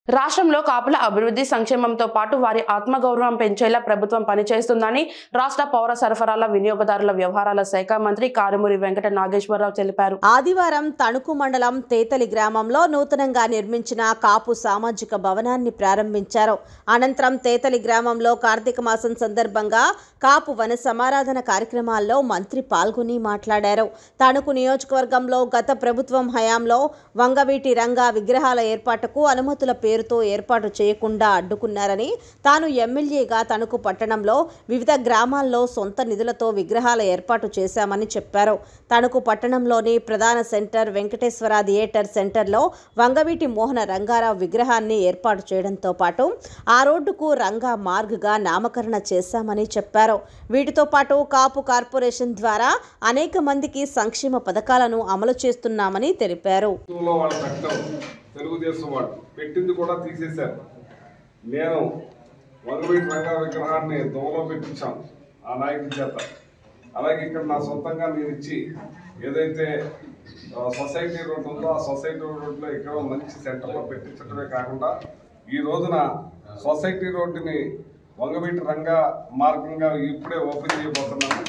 రాష్ట్రంలో కాపుల అభివృద్ధి సంక్షేమంతో పాటు వారి ఆత్మగౌరవం పెంచేలా ప్రభుత్వం పనిచేస్తుందని రాష్ట్ర పౌర సరఫరాల వినియోగదారుల వ్యవహారాల శాఖ మంత్రి కారుమూరి వెంకట నాగేశ్వరరావు తెలిపారు ఆదివారం తణుకు మండలం తేతలి గ్రామంలో నూతనంగా నిర్మించిన కాపు సామాజిక భవనాన్ని ప్రారంభించారు అనంతరం తేతలి గ్రామంలో కార్తీక మాసం సందర్భంగా కాపు వన సమారాధన కార్యక్రమాల్లో మంత్రి పాల్గొని మాట్లాడారు తణుకు నియోజకవర్గంలో గత ప్రభుత్వం హయాంలో వంగవీటి రంగా విగ్రహాల ఏర్పాటుకు అనుమతుల పేరుతో ఏర్పాటు చేయకుండా అడ్డుకున్నారని తాను ఎమ్మెల్యేగా తణుకు పట్టణంలో వివిధ గ్రామాల్లో సొంత నిధులతో విగ్రహాల ఏర్పాటు చేశామని చెప్పారు తణుకు పట్టణంలోని ప్రధాన సెంటర్ వెంకటేశ్వర థియేటర్ సెంటర్లో వంగవీటి మోహన రంగారావు విగ్రహాన్ని ఏర్పాటు చేయడంతో పాటు ఆ రోడ్డుకు రంగా మార్గ్గా నామకరణ చేశామని చెప్పారు వీటితో పాటు కాపు కార్పొరేషన్ ద్వారా అనేక మందికి సంక్షేమ పథకాలను అమలు చేస్తున్నామని తెలిపారు లో వాళ్ళు పెట్టడం తెలుగుదేశం వాళ్ళు పెట్టింది కూడా తీసేశారు నేను వంగవీటి రంగా విగ్రహాన్ని దోమలో పెట్టించాను ఆ నాయకుడి చేత అలాగే ఇక్కడ నా సొంతంగా నేను ఇచ్చి ఏదైతే ఆ, సొసైటీ రోడ్ ఉందో ఆ సొసైటీ రోడ్లో ఇక్కడ మంచి సెంటర్లో పెట్టించడమే కాకుండా ఈ రోజున సొసైటీ రోడ్డుని వంగవీటి రంగా మార్గంగా ఇప్పుడే ఓపెన్ చేయబోతున్నాను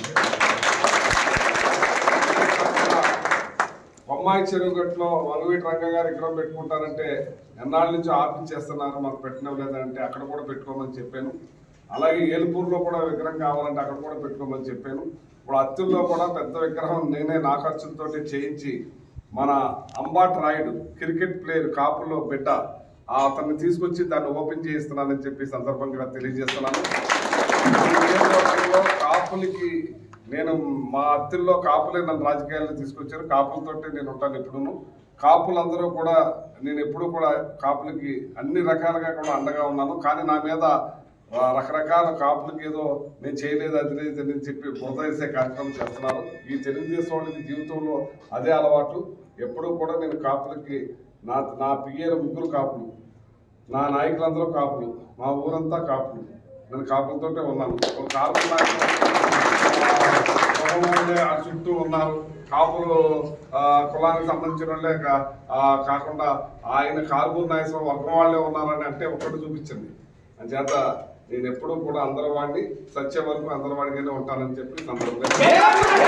బొమ్మాయి చెరువు గట్లో వంగవీటి రంగ గారు విగ్రహం పెట్టుకుంటారంటే ఎన్నాళ్ళ నుంచి ఆపించేస్తున్నారు మాకు పెట్టడం లేదంటే అక్కడ కూడా పెట్టుకోమని చెప్పాను అలాగే ఏలుపూరులో కూడా విగ్రహం కావాలంటే అక్కడ కూడా పెట్టుకోమని చెప్పాను ఇప్పుడు అత్తుల్లో కూడా పెద్ద విగ్రహం నేనే నా ఖర్చులతో చేయించి మన అంబాట్ రాయుడు క్రికెట్ ప్లేయర్ కాపులో బిడ్డ ఆ అతన్ని తీసుకొచ్చి దాన్ని ఓపెన్ చేయిస్తున్నానని చెప్పి ఈ సందర్భంగా తెలియజేస్తున్నాను ఈ నియోజకవర్గంలో కాపులకి నేను మా అత్తిల్లో కాపులే నన్ను రాజకీయాల్లో తీసుకొచ్చారు కాపులతోటి నేను ఉంటాను ఎప్పుడును కాపులందరూ కూడా నేను ఎప్పుడు కూడా కాపులకి అన్ని రకాలుగా కూడా అండగా ఉన్నాను కానీ నా మీద ఆ, రకరకాల కాపులకి ఏదో నేను చేయలేదు అది లేదు ఇది అని చెప్పి ప్రోత్సహించే కార్యక్రమం చేస్తున్నారు ఈ తెలుగుదేశం వాళ్ళకి జీవితంలో అదే అలవాటు ఎప్పుడూ కూడా నేను కాపులకి నా నా పిఏలు ముగ్గురు కాపులు నా నాయకులందరూ కాపులు మా ఊరంతా కాపులు నేను కాపులతోటే ఉన్నాను ఒక కాపు నాయకులు, ఆ, కులం వాళ్ళే ఆ చుట్టూ ఉన్నారు కాపులు ఆ, కులానికి సంబంధించిన వాళ్ళే కా- ఆ, కాకుండా ఆయన కాల్పూర్ నాయకులు వర్గం వాళ్ళే ఉన్నారని అంటే ఒకటి చూపించింది అంచేత నేను ఎప్పుడూ కూడా అందరి వాడిని సత్య వరకు అందరి వాడిగానే ఉంటానని చెప్పి సందర్భంగా